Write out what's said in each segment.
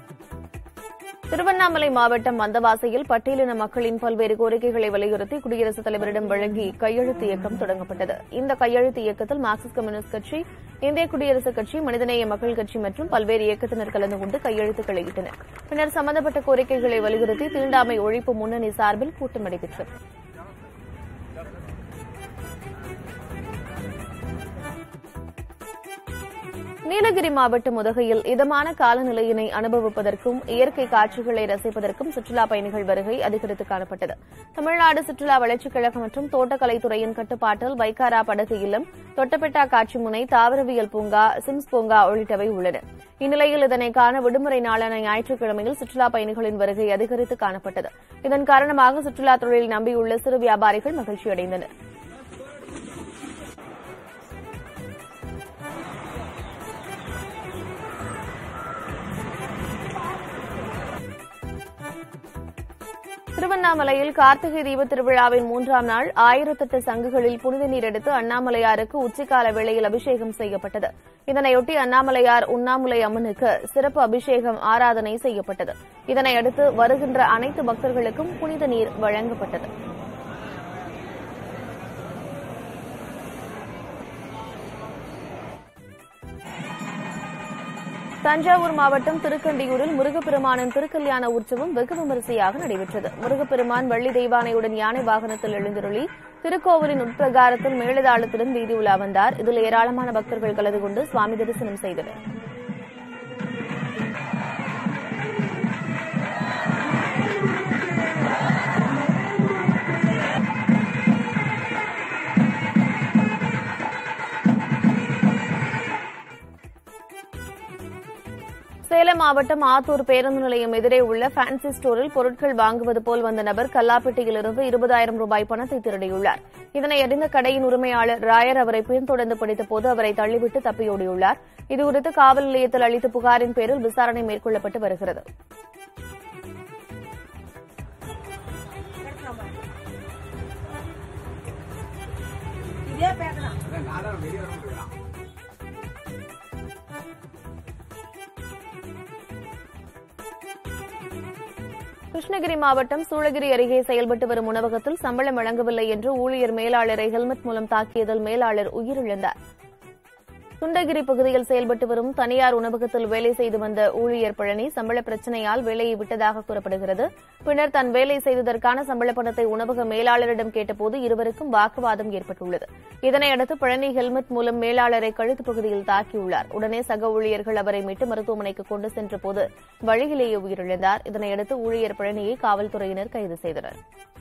திருவண்ணாமலை மாவட்டம் வந்தவாசியில் பட்டியலின மக்களின் பல்வேறு கோரிக்கைகளை வலியுறுத்தி குடியரசுத் தலைவரிடம் வழங்கி கையெழுத்து இயக்கம் தொடங்கப்பட்டது இந்த கையெழுத்து இயக்கத்தில் மார்க்சிஸ்ட் கம்யூனிஸ்ட் கட்சி இந்திய குடியரசுக் கட்சி மனிதநேய மக்கள் கட்சி மற்றும் பல்வேறு இயக்கத்தினர் கலந்து கொண்டு கையெழுத்துக்களை இட்டனர் பின்னர் சம்பந்தப்பட்ட கோரிக்கைகளை வலியுறுத்தி தீண்டாமை ஒழிப்பு முன்னணி சார்பில் கூட்டம் நடைபெற்றது நீலகிரி மாவட்டம் உதகையில் இதமான காலநிலையினை அனுபவிப்பதற்கும் இயற்கை காட்சிகளை ரசிப்பதற்கும் சுற்றுலா பயணிகள் வருகை அதிகரித்து காணப்பட்டது தமிழ்நாடு சுற்றுலா வளர்ச்சிக் கழகம் மற்றும் தோட்டக்கலைத்துறையின் கட்டுப்பாட்டில் வைக்காரா படகு இல்லம் தொட்டபெட்டா காட்சி முனை தாவரவியல் பூங்கா சிம்ஸ் பூங்கா உள்ளிட்டவை உள்ளன இந்நிலையில் இதனை காண விடுமுறை நாளான ஞாயிற்றுக்கிழமையில் சுற்றுலா பயணிகளின் வருகை அதிகரித்து காணப்பட்டது இதன் காரணமாக சுற்றுலா தொழில் நம்பியுள்ள சிறு வியாபாரிகள் மகிழ்ச்சியடைந்தனர் திருவண்ணாமலையில் கார்த்திகை தீப திருவிழாவின் மூன்றாம் நாள் ஆயிரத்தெட்டு சங்குகளில் புனித நீர் எடுத்து அண்ணாமலையாருக்கு உச்சிக்கால வேளையில் அபிஷேகம் செய்யப்பட்டது இதனையொட்டி அண்ணாமலையார் உண்ணாமுலை அம்மனுக்கு சிறப்பு அபிஷேகம் ஆராதனை செய்யப்பட்டது இதனையடுத்து வருகின்ற அனைத்து பக்தர்களுக்கும் புனித நீர் வழங்கப்பட்டது தஞ்சாவூர் மாவட்டம் திருக்கண்டியூரில் முருகப்பெருமானின் திருக்கல்யாண உற்சவம் வெகு விமரிசையாக நடைபெற்றது முருகப்பெருமான் வள்ளி தெய்வானையுடன் யானை வாகனத்தில் எழுந்தருளி திருக்கோவிலின் உட்பிரகாரத்தில் மேளதாளத்துடன் வீதி உலா வந்தார் இதில் ஏராளமான பக்தர்கள் கலந்து கொண்டு சுவாமி தரிசனம் செய்தனர் சேலம் மாவட்டம் ஆத்தூர் பேருந்து நிலையம் எதிரே உள்ள ஃபேன்சி ஸ்டோரில் பொருட்கள் வாங்குவது போல் வந்த நபர் கல்லாப்பட்டியிலிருந்து இருபதாயிரம் ரூபாய் பணத்தை திருடியுள்ளார் இதனை அறிந்த கடையின் உரிமையாளர் ராயர் அவரை பின்தொடர்ந்து பிடித்தபோது அவரை தள்ளிவிட்டு தப்பியோடியுள்ளார் இதுகுறித்து காவல் நிலையத்தில் அளித்த புகாரின் பேரில் விசாரணை மேற்கொள்ளப்பட்டு வருகிறது கிருஷ்ணகிரி மாவட்டம் சூளகிரி அருகே செயல்பட்டு வரும் உணவகத்தில் சம்பளம் வழங்கவில்லை என்று ஊழியர் மேலாளரை ஹெல்மெட் மூலம் தாக்கியதில் மேலாளர் உயிரிழந்தார் சுண்டகிரி பகுதியில் செயல்பட்டு வரும் தனியார் உணவகத்தில் வேலை செய்து வந்த ஊழியர் பழனி சம்பள பிரச்சனையால் வேலையை விட்டதாக கூறப்படுகிறது பின்னர் தன் வேலை செய்ததற்கான சம்பள பணத்தை உணவக மேலாளரிடம் கேட்டபோது இருவருக்கும் வாக்குவாதம் ஏற்பட்டுள்ளது இதனையடுத்து பழனி ஹெல்மெட் மூலம் மேலாளரை கழுத்து பகுதியில் தாக்கியுள்ளார் உடனே சக ஊழியர்கள் அவரை மீட்டு மருத்துவமனைக்கு கொண்டு சென்றபோது வழியிலேயே உயிரிழந்தார் இதனையடுத்து ஊழியர் பழனியை காவல்துறையினர் கைது செய்தனர்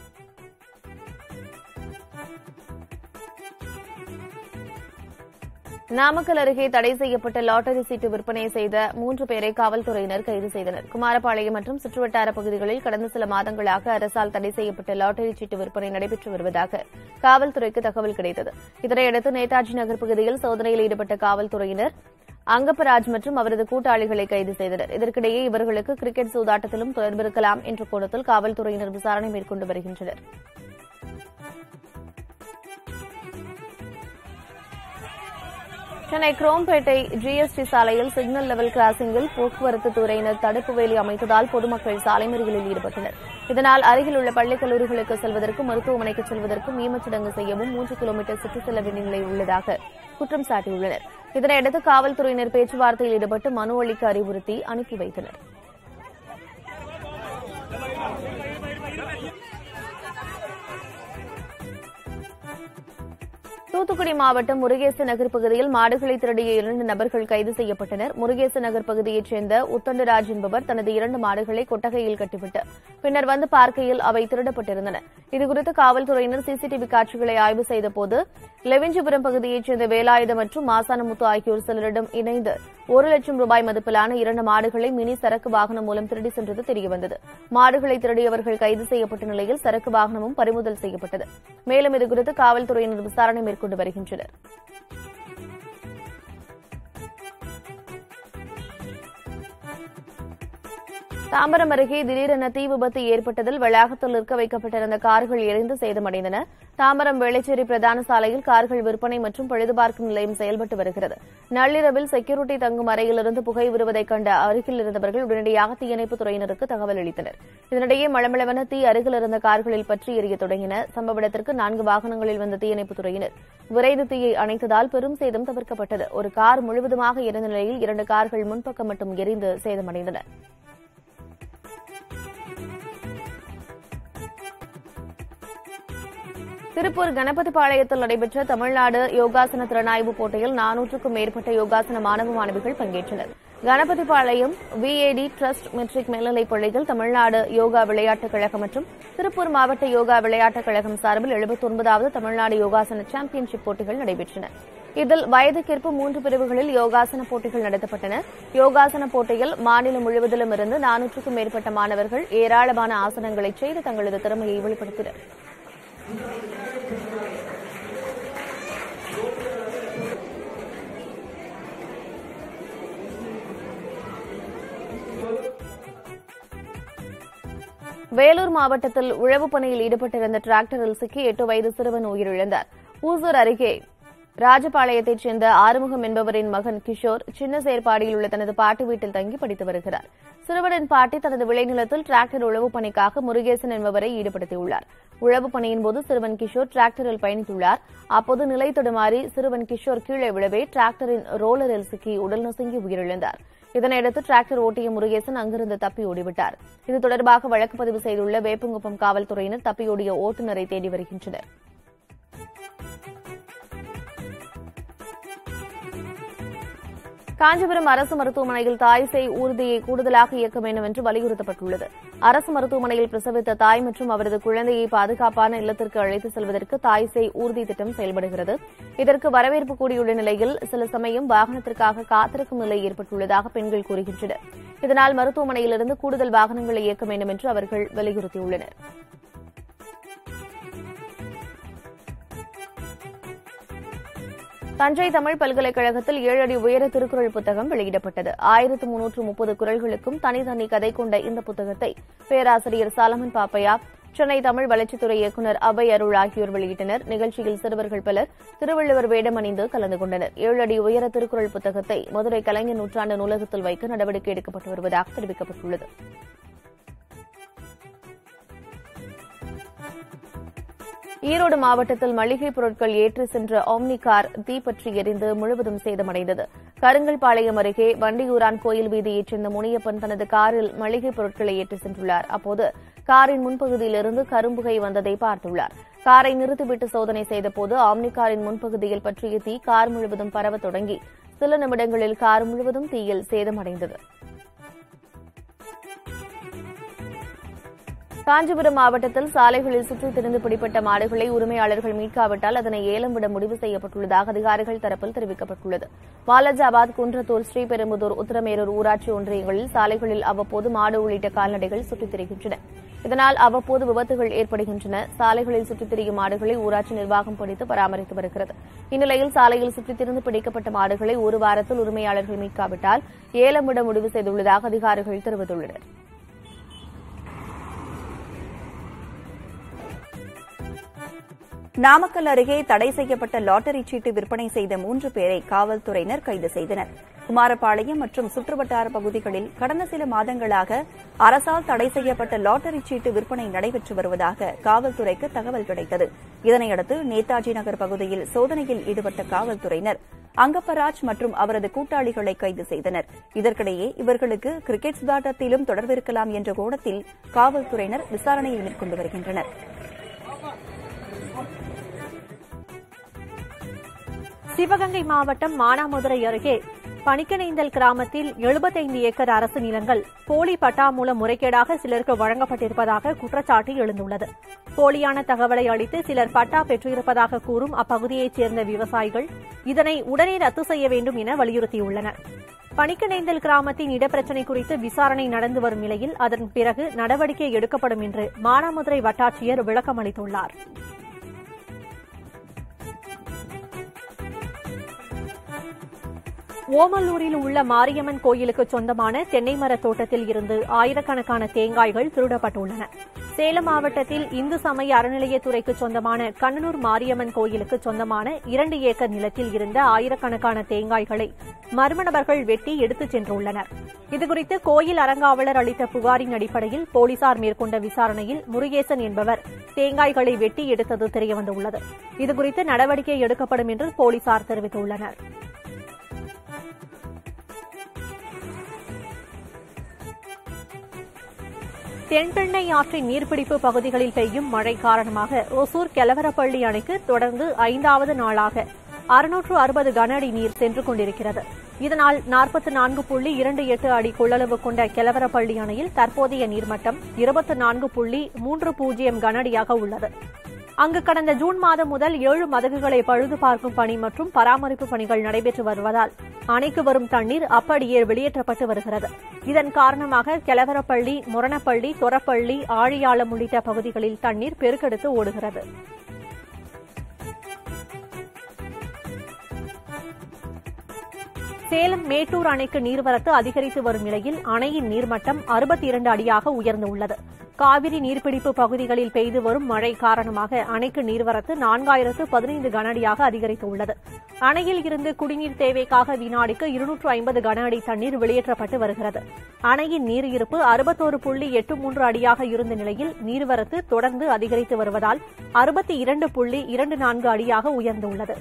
நாமக்கல் அருகே தடை செய்யப்பட்ட லாட்டரி சீட்டு விற்பனை செய்த மூன்று பேரை காவல்துறையினர் கைது செய்தனர் குமாரபாளையம் மற்றும் சுற்றுவட்டார பகுதிகளில் கடந்த சில மாதங்களாக அரசால் தடை செய்யப்பட்ட லாட்டரி சீட்டு விற்பனை நடைபெற்று வருவதாக காவல்துறைக்கு தகவல் கிடைத்தது இதனையடுத்து நேதாஜி நகர் பகுதியில் சோதனையில் ஈடுபட்ட காவல்துறையினர் அங்கப்பராஜ் மற்றும் அவரது கூட்டாளிகளை கைது செய்தனர் இதற்கிடையே இவர்களுக்கு கிரிக்கெட் சூதாட்டத்திலும் தொடர்பிருக்கலாம் என்ற கோணத்தில் காவல்துறையினர் விசாரணை மேற்கொண்டு வருகின்றனர் சென்னை குரோம்பேட்டை ஜிஎஸ்டி சாலையில் சிக்னல் லெவல் கிராசிங்கில் போக்குவரத்து துறையினர் தடுப்பு வேலி அமைத்ததால் பொதுமக்கள் சாலை மறியலில் ஈடுபட்டனர் இதனால் அருகில் உள்ள பள்ளிக் கல்லூரிகளுக்கு செல்வதற்கும் மருத்துவமனைக்கு செல்வதற்கும் ஈமச்சடங்கு செய்யவும் மூன்று கிலோமீட்டர் சுற்றிச் செல்ல வேண்டிய நிலை உள்ளதாக குற்றம் சாட்டியுள்ளனர் இதனையடுத்து காவல்துறையினர் பேச்சுவார்த்தையில் ஈடுபட்டு மனு அளிக்க அறிவுறுத்தி அனுப்பி வைத்தனர் தூத்துக்குடி மாவட்டம் முருகேச நகர் பகுதியில் மாடுகளை திருடிய இரண்டு நபர்கள் கைது செய்யப்பட்டனர் முருகேச நகர் பகுதியைச் சேர்ந்த உத்தண்டராஜ் என்பவர் தனது இரண்டு மாடுகளை கொட்டகையில் கட்டிவிட்டு பின்னர் வந்து பார்க்கையில் அவை திருடப்பட்டிருந்தன இதுகுறித்து காவல்துறையினர் சிசிடிவி காட்சிகளை ஆய்வு செய்தபோது லெவிஞ்சிபுரம் பகுதியைச் சேர்ந்த வேலாயுதம் மற்றும் மாசானமுத்து ஆகியோர் சிலரிடம் இணைந்து ஒரு லட்சம் ரூபாய் மதிப்பிலான இரண்டு மாடுகளை மினி சரக்கு வாகனம் மூலம் திருடி சென்றது தெரியவந்தது மாடுகளை திருடியவர்கள் கைது செய்யப்பட்ட நிலையில் சரக்கு வாகனமும் பறிமுதல் செய்யப்பட்டது மேலும் இதுகுறித்து காவல்துறையினர் விசாரணை மேற்கொண்டு வருகின்றனர் தாம்பரம் அருகே திடீரென தீ விபத்து ஏற்பட்டதில் வளாகத்தில் நிற்க வைக்கப்பட்டிருந்த கார்கள் எரிந்து சேதமடைந்தன தாம்பரம் வேளச்சேரி பிரதான சாலையில் கார்கள் விற்பனை மற்றும் பழுதுபார்க்கும் நிலையம் செயல்பட்டு வருகிறது நள்ளிரவில் செக்யூரிட்டி தங்கும் அறையிலிருந்து புகை வருவதைக் கண்ட அருகில் இருந்தவர்கள் உடனடியாக தீயணைப்புத் துறையினருக்கு தகவல் அளித்தனர் இதனிடையே மளமளவென தீ அருகில் இருந்த கார்களில் பற்றி எரிய தொடங்கின சம்பவ இடத்திற்கு நான்கு வாகனங்களில் வந்த தீயணைப்புத் துறையினர் விரைந்து தீயை அணைத்ததால் பெரும் சேதம் தவிர்க்கப்பட்டது ஒரு கார் முழுவதுமாக எரிந்த நிலையில் இரண்டு கார்கள் முன்பக்கம் மட்டும் எரிந்து சேதமடைந்தன திருப்பூர் கணபதி பாளையத்தில் நடைபெற்ற தமிழ்நாடு யோகாசன திறனாய்வு போட்டியில் நானூற்றுக்கும் மேற்பட்ட யோகாசன மாணவ மாணவிகள் பங்கேற்றனர் Ganapathi Palayam VAD trust matric மேல்நிலைப் பள்ளியில் தமிழ்நாடு யோகா விளையாட்டுக் கழகம் மற்றும் திருப்பூர் மாவட்ட யோகா விளையாட்டுக் கழகம் சார்பில் எழுபத்தி ஒன்பதாவது தமிழ்நாடு யோகாசன சாம்பியன்ஷிப் போட்டிகள் நடைபெற்றன இதில் வயதுக்கேற்ப மூன்று பிரிவுகளில் யோகாசன போட்டிகள் நடத்தப்பட்டன யோகாசன போட்டியில் மாநிலம் முழுவதிலும் இருந்து நானூற்றுக்கும் மேற்பட்ட மாணவர்கள் ஏராளமான ஆசனங்களை செய்து தங்களது திறமையை வெளிப்படுத்தினர் வேலூர் மாவட்டத்தில் உழவு பணியில் ஈடுபட்டிருந்த டிராக்டரில் சிக்கி எட்டு வயது சிறுவன் உயிரிழந்தார் ஊசூர் அருகே ராஜபாளையத்தைச் சேர்ந்த ஆறுமுகம் என்பவரின் மகன் கிஷோர் சின்ன செயற்பாடியில் உள்ள தனது பாட்டி வீட்டில் தங்கி படித்து வருகிறார் சிறுவனின் பாட்டி தனது விளைநிலத்தில் டிராக்டர் உழவு பணிக்காக முருகேசன் என்பவரை ஈடுபடுத்தியுள்ளார் உழவு பணியின் போது சிறுவன் கிஷோர் டிராக்டரில் பயணித்துள்ளார் அப்போது நிலை தடுமாறி சிறுவன் கிஷோர் கீழே விழவே டிராக்டரின் ரோலரில் சிக்கி உடல் நசுங்கி உயிரிழந்தார் இதனையடுத்து டிராக்டர் ஓட்டிய முருகேசன் அங்கிருந்து தப்பி ஓடிவிட்டார் இது தொடர்பாக வழக்கு பதிவு செய்துள்ள வேப்பங்குப்பம் காவல்துறையினர் தப்பியோடிய ஓட்டுநரை தேடி வருகின்றனர் காஞ்சிபுரம் அரசு மருத்துவமனையில் தாய் சேய் ஊர்தியை கூடுதலாக இயக்க வேண்டும் என்று வலியுறுத்தப்பட்டுள்ளது அரசு மருத்துவமனையில் பிரசவித்த தாய் மற்றும் அவரது குழந்தையை பாதுகாப்பான இல்லத்திற்கு அழைத்து செல்வதற்கு தாய் சேய் ஊர்தி திட்டம் செயல்படுகிறது இதற்கு வரவேற்பு கூடியுள்ள நிலையில் சில சமயம் வாகனத்திற்காக காத்திருக்கும் நிலை ஏற்பட்டுள்ளதாக பெண்கள் கூறுகின்றனர் இதனால் மருத்துவமனையிலிருந்து கூடுதல் வாகனங்களை இயக்க வேண்டும் என்று அவர்கள் வலியுறுத்தியுள்ளனர் தஞ்சை தமிழ் பல்கலைக்கழகத்தில் ஏழு அடி உயர திருக்குறள் புத்தகம் வெளியிடப்பட்டது ஆயிரத்து முன்னூற்று முப்பது குரல்களுக்கும் தனித்தனி கதை கொண்ட இந்த புத்தகத்தை பேராசிரியர் சாலமன் பாப்பையா சென்னை தமிழ் வளர்ச்சித்துறை இயக்குநர் அபய் அருள் ஆகியோர் வெளியிட்டனர் நிகழ்ச்சியில் சிறுவர்கள் பலர் திருவள்ளுவர் வேடம் அணிந்து கலந்து கொண்டனர் ஏழு அடி உயர திருக்குறள் புத்தகத்தை மதுரை கலைஞர் நூற்றாண்டு நூலகத்தில் வைக்க நடவடிக்கை எடுக்கப்பட்டு வருவதாக தெரிவிக்கப்பட்டுள்ளது ஈரோடு மாவட்டத்தில் மளிகைப் பொருட்கள் ஏற்றி சென்ற ஆம்னி கார் தீப்பற்றி எரிந்து முழுவதும் சேதமடைந்தது கருங்கல்பாளையம் அருகே வண்டியூரான் கோயில் வீதியைச் சேர்ந்த முனியப்பன் தனது காரில் மளிகைப் பொருட்களை ஏற்றி சென்றுள்ளார் அப்போது காரின் முன்பகுதியிலிருந்து கரும்புகை வந்ததை பார்த்துள்ளார் காரை நிறுத்திவிட்டு சோதனை செய்தபோது ஆம்னி காரின் முன்பகுதியில் பற்றிய தீ கார் முழுவதும் பரவத் தொடங்கி சில நிமிடங்களில் கார் முழுவதும் தீயில் சேதமடைந்தது காஞ்சிபுரம் மாவட்டத்தில் சாலைகளில் சுற்றித் திரிந்து பிடிப்பட்ட மாடுகளை உரிமையாளர்கள் மீட்காவிட்டால் அதனை ஏலம் விட முடிவு செய்யப்பட்டுள்ளதாக அதிகாரிகள் தரப்பில் தெரிவிக்கப்பட்டுள்ளது வாலஜாபாத் குன்றத்தூர் ஸ்ரீபெரும்புதூர் உத்தரமேரூர் ஊராட்சி ஒன்றியங்களில் சாலைகளில் அவ்வப்போது மாடு உள்ளிட்ட கால்நடைகள் சுற்றித் திரிகின்றன இதனால் அவ்வப்போது விபத்துகள் ஏற்படுகின்றன சாலைகளில் சுற்றித் திரியும் மாடுகளை ஊராட்சி நிர்வாகம் பிடித்து பராமரித்து வருகிறது இந்நிலையில் சாலையில் சுற்றித் திரிந்து பிடிக்கப்பட்ட மாடுகளை ஒரு வாரத்தில் உரிமையாளர்கள் மீட்காவிட்டால் ஏலம் விட முடிவு செய்துள்ளதாக அதிகாரிகள் தெரிவித்துள்ளனா் நாமக்கல் அருகே தடை செய்யப்பட்ட லாட்டரி சீட்டு விற்பனை செய்த மூன்று பேரை காவல்துறையினர் கைது செய்தனர் குமாரபாளையம் மற்றும் சுற்றுவட்டார பகுதிகளில் கடந்த சில மாதங்களாக அரசால் தடை செய்யப்பட்ட லாட்டரி சீட்டு விற்பனை நடைபெற்று வருவதாக காவல்துறைக்கு தகவல் கிடைத்தது இதனையடுத்து நேதாஜி நகர் பகுதியில் சோதனையில் ஈடுபட்ட காவல்துறையினர் அங்கப்பராஜ் மற்றும் அவரது கூட்டாளிகளை கைது செய்தனர் இதற்கிடையே இவர்களுக்கு கிரிக்கெட் சுதாட்டத்திலும் தொடர்பிருக்கலாம் என்ற கோணத்தில் காவல்துறையினர் விசாரணையை மேற்கொண்டு வருகின்றனர் சிவகங்கை மாவட்டம் மானாமதுரை அருகே பணிக்கனைந்தல் கிராமத்தில் 75 ஏக்கர் அரசு நிலங்கள் போலி பட்டா மூலம் முறைகேடாக சிலருக்கு வழங்கப்பட்டிருப்பதாக குற்றச்சாட்டு எழுந்துள்ளது போலியான தகவலை அளித்து சிலர் பட்டா பெற்றிருப்பதாக கூறும் அப்பகுதியைச் சேர்ந்த விவசாயிகள் இதனை உடனே ரத்து செய்ய வேண்டும் என வலியுறுத்தியுள்ளனர் பணிக்கனைந்தல் கிராமத்தின் இடப்பிரச்சினை குறித்து விசாரணை நடந்து வரும் நிலையில் அதன் பிறகு நடவடிக்கை எடுக்கப்படும் என்று மானாமதுரை வட்டாட்சியர் விளக்கம் அளித்துள்ளார் ஓமலூரில் உள்ள மாரியம்மன் கோயிலுக்கு சொந்தமான தென்னை மர தோட்டத்தில் இருந்து ஆயிரக்கணக்கான தேங்காய்கள் திருடப்பட்டுள்ளன சேலம் மாவட்டத்தில் இந்து சமய அறநிலையத்துறைக்கு சொந்தமான கண்ணனூர் மாரியம்மன் கோயிலுக்கு சொந்தமான இரண்டு ஏக்கர் நிலத்தில் இருந்த ஆயிரக்கணக்கான தேங்காய்களை மர்ம நபர்கள் வெட்டி எடுத்துச் சென்றுள்ளனர் இதுகுறித்து கோயில் அறங்காவலர் அளித்த புகாரின் அடிப்படையில் போலீசார் மேற்கொண்ட விசாரணையில் முருகேசன் என்பவர் தேங்காய்களை வெட்டி எடுத்தது தெரியவந்துள்ளது இதுகுறித்து நடவடிக்கை எடுக்கப்படும் என்று போலீசார் தெரிவித்துள்ளனர் தென்பெண்ணை ஆற்றின் நீர்பிடிப்பு பகுதிகளில் பெய்யும் மழை காரணமாக ஒசூர் கெலவரப்பள்ளி அணைக்கு தொடர்ந்து ஐந்தாவது நாளாக அறுநூற்று அறுபது கன அடி நீர் சென்று கொண்டிருக்கிறது இதனால் நாற்பத்தி நான்கு புள்ளி இரண்டு எட்டு அடி கொள்ளளவு கொண்ட கெலவரப்பள்ளி அணையில் தற்போதைய நீர்மட்டம் இருபத்தி நான்கு புள்ளி மூன்று பூஜ்ஜியம் கன அடியாக உள்ளது அங்கு கடந்த ஜூன் மாதம் முதல் ஏழு மதகுகளை பழுது பார்க்கும் பணி மற்றும் பராமரிப்பு பணிகள் நடைபெற்று வருவதால் அணைக்கு வரும் தண்ணீர் அப்படியே வெளியேற்றப்பட்டு வருகிறது இதன் காரணமாக கெலவரப்பள்ளி முரணப்பள்ளி தொரப்பள்ளி ஆழியாளம் உள்ளிட்ட பகுதிகளில் தண்ணீர் பெருக்கெடுத்து ஓடுகிறது சேலம் மேட்டூர் அணைக்கு நீர்வரத்து அதிகரித்து வரும் நிலையில் அணையின் நீர்மட்டம் அறுபத்தி இரண்டு அடியாக உயர்ந்துள்ளது காவிரி நீர்பிடிப்பு பகுதிகளில் பெய்து வரும் மழை காரணமாக அணைக்கு நீர்வரத்து நான்காயிரத்து பதினைந்து கன அடியாக அதிகரித்துள்ளது அணையில் இருந்து குடிநீர் தேவைக்காக வினாடிக்கு இருநூற்று ஐம்பது கன அடி தண்ணீர் வெளியேற்றப்பட்டு வருகிறது அணையின் நீர் இருப்பு அறுபத்தோரு புள்ளி எட்டு மூன்று அடியாக இருந்த நிலையில் நீர்வரத்து தொடர்ந்து அதிகரித்து வருவதால் அறுபத்தி இரண்டு புள்ளி இரண்டு நான்கு அடியாக உயர்ந்துள்ளது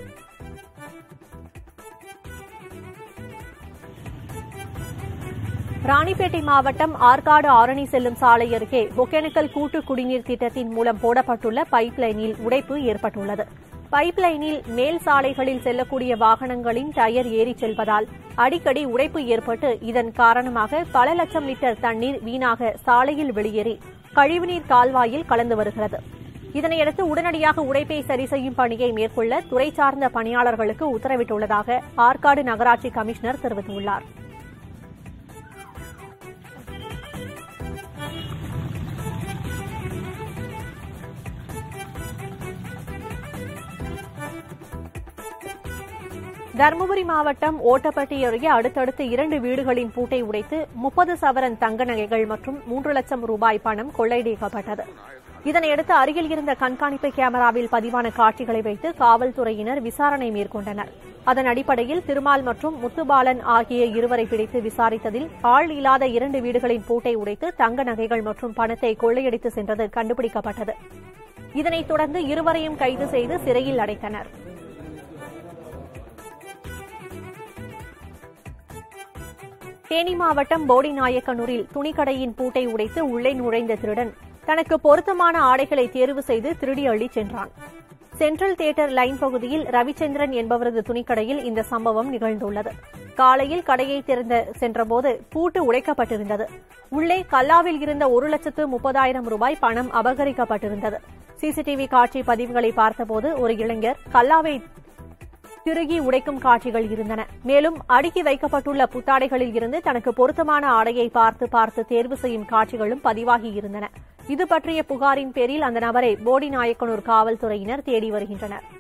ராணிப்பேட்டை மாவட்டம் ஆற்காடு ஆரணி செல்லும் சாலை அருகே ஒகேனக்கல் கூட்டு குடிநீர் திட்டத்தின் மூலம் போடப்பட்டுள்ள பைப் லைனில் உடைப்பு ஏற்பட்டுள்ளது பைப் லைனில் மேல் சாலைகளில் செல்லக்கூடிய வாகனங்களின் டயர் ஏறிச் செல்வதால் அடிக்கடி உடைப்பு ஏற்பட்டு இதன் காரணமாக பல லட்சம் லிட்டர் தண்ணீர் வீணாக சாலையில் வெளியேறி கழிவுநீர் கால்வாயில் கலந்து வருகிறது இதனையடுத்து உடனடியாக உடைப்பை சரி செய்யும் பணியை மேற்கொள்ள துறை சார்ந்த பணியாளர்களுக்கு உத்தரவிட்டுள்ளதாக ஆற்காடு நகராட்சி கமிஷனர் தெரிவித்துள்ளார் தருமபுரி மாவட்டம் ஓட்டப்பட்டி அருகே அடுத்தடுத்து இரண்டு வீடுகளின் பூட்டை உடைத்து முப்பது சவரன் தங்க நகைகள் மற்றும் மூன்று லட்சம் ரூபாய் பணம் கொள்ளையடிக்கப்பட்டது இதனையடுத்து அருகில் இருந்த கண்காணிப்பு கேமராவில் பதிவான காட்சிகளை வைத்து காவல்துறையினர் விசாரணை மேற்கொண்டனர் அதன் அடிப்படையில் திருமால் மற்றும் முத்துபாலன் ஆகிய இருவரை பிடித்து விசாரித்ததில் ஆள் இல்லாத இரண்டு வீடுகளின் பூட்டை உடைத்து தங்க நகைகள் மற்றும் பணத்தை கொள்ளையடித்து சென்றது கண்டுபிடிக்கப்பட்டது இதனைத் தொடர்ந்து இருவரையும் கைது செய்து சிறையில் அடைத்தனர் தேனி மாவட்டம் போடிநாயக்கனூரில் துணிக்கடையின் பூட்டை உடைத்து உள்ளே நுழைந்த திருடன் தனக்கு பொருத்தமான ஆடைகளை தேர்வு செய்து திருடி அள்ளிச் சென்றான் சென்ட்ரல் தியேட்டர் லைன் பகுதியில் ரவிச்சந்திரன் என்பவரது துணிக்கடையில் இந்த சம்பவம் நிகழ்ந்துள்ளது காலையில் கடையை திறந்த சென்றபோது பூட்டு உடைக்கப்பட்டிருந்தது உள்ளே கல்லாவில் இருந்த ஒரு லட்சத்து முப்பதாயிரம் ரூபாய் பணம் அபகரிக்கப்பட்டிருந்தது சிசிடிவி காட்சி பதிவுகளை பார்த்தபோது ஒரு இளைஞர் கல்லாவை திருகி உடைக்கும் காட்சிகள் இருந்தன மேலும் அடுக்கி வைக்கப்பட்டுள்ள புத்தாடைகளில் இருந்து தனக்கு பொருத்தமான ஆடையை பார்த்து பார்த்து தேர்வு செய்யும் காட்சிகளும் பதிவாகி இருந்தன இது பற்றிய புகாரின் பேரில் அந்த நபரை போடி நாயக்கனூர் காவல்துறையினர் தேடி வருகின்றனர்